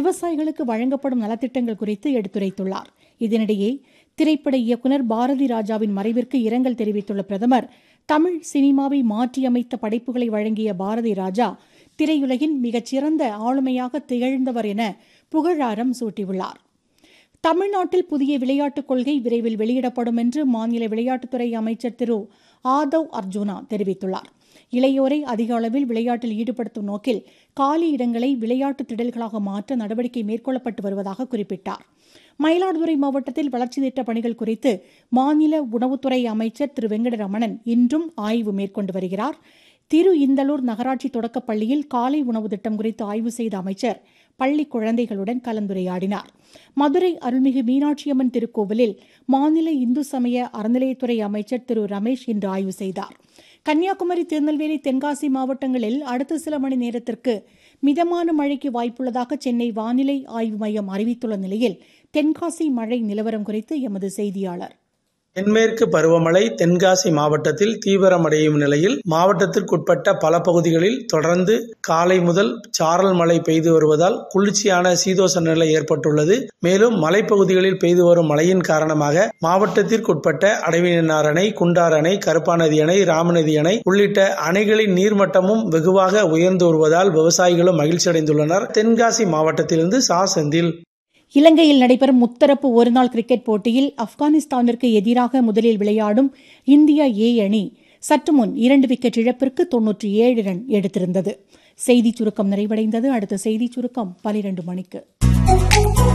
விவசாயிகளுக்கு வழங்கப்படும் நலத்திட்டங்கள் குறித்து எடுத்துரைத்துள்ளார் இதனிடையே திரைப்பட இயக்குநர் பாரதி ராஜாவின் மறைவிற்கு இரங்கல் தெரிவித்துள்ள பிரதமர் தமிழ் சினிமாவை மாற்றியமைத்த படைப்புகளை வழங்கிய பாரதி ராஜா திரையுலகின் மிகச்சிறந்த ஆளுமையாக திகழ்ந்தவர் என புகழாரம் சூட்டியுள்ளார் தமிழ்நாட்டில் புதிய விளையாட்டுக் கொள்கை விரைவில் வெளியிடப்படும் என்று மாநில விளையாட்டுத்துறை அமைச்சர் திரு ஆதவ் அர்ஜுனா தெரிவித்துள்ளார் இளையோரை அதிக அளவில் விளையாட்டில் ஈடுபடுத்தும் நோக்கில் காலி இடங்களை விளையாட்டு திடல்களாக மாற்ற நடவடிக்கை மேற்கொள்ளப்பட்டு வருவதாக குறிப்பிட்டார் மயிலாடுதுறை மாவட்டத்தில் வளர்ச்சி திட்ட பணிகள் குறித்து மாநில உணவுத்துறை அமைச்சர் திரு வெங்கடரமணன் இன்றும் ஆய்வு மேற்கொண்டு வருகிறார் திரு இந்தலூர் நகராட்சி தொடக்கப் பள்ளியில் காலை உணவு திட்டம் குறித்து ஆய்வு செய்த அமைச்சர் பள்ளி குழந்தைகளுடன் கலந்துரையாடினார் மதுரை அருள்மிகு மீனாட்சியம்மன் திருக்கோவிலில் மாநில இந்து சமய அறநிலையத்துறை அமைச்சர் திரு ரமேஷ் இன்று ஆய்வு செய்தார் கன்னியாகுமரி திருநெல்வேலி தென்காசி மாவட்டங்களில் அடுத்த சில மணி நேரத்திற்கு மிதமான மழைக்கு வாய்ப்புள்ளதாக சென்னை வானிலை ஆய்வு மையம் அறிவித்துள்ள நிலையில் தென்காசி மழை நிலவரம் குறித்து எமது செய்தியாளர் தென்மேற்கு பருவமழை தென்காசி மாவட்டத்தில் தீவிரமடையும் நிலையில் மாவட்டத்திற்குட்பட்ட பல பகுதிகளில் தொடர்ந்து காலை முதல் சாரல் மழை பெய்து வருவதால் குளிர்ச்சியான சீதோஷ நிலை ஏற்பட்டுள்ளது மேலும் மலைப்பகுதிகளில் பெய்து வரும் மழையின் காரணமாக மாவட்டத்திற்குட்பட்ட அடைவினார் அணை குண்டார் அணை கருப்பாநதி அணை ராமநதி அணை உள்ளிட்ட அணைகளின் நீர்மட்டமும் வெகுவாக உயர்ந்து வருவதால் விவசாயிகளும் மகிழ்ச்சி அடைந்துள்ளனர் தென்காசி மாவட்டத்திலிருந்து சா செந்தில் இலங்கையில் நடைபெறும் முத்தரப்பு ஒருநாள் கிரிக்கெட் போட்டியில் ஆப்கானிஸ்தானிற்கு எதிராக முதலில் விளையாடும் இந்தியா ஏ அணி சற்று முன் இரண்டு விக்கெட் இழப்பிற்கு தொன்னூற்றி ஏழு ரன் எடுத்திருந்தது செய்திச் சுருக்கம் நிறைவடைந்தது அடுத்த செய்திச் சுருக்கம் பனிரண்டு மணிக்கு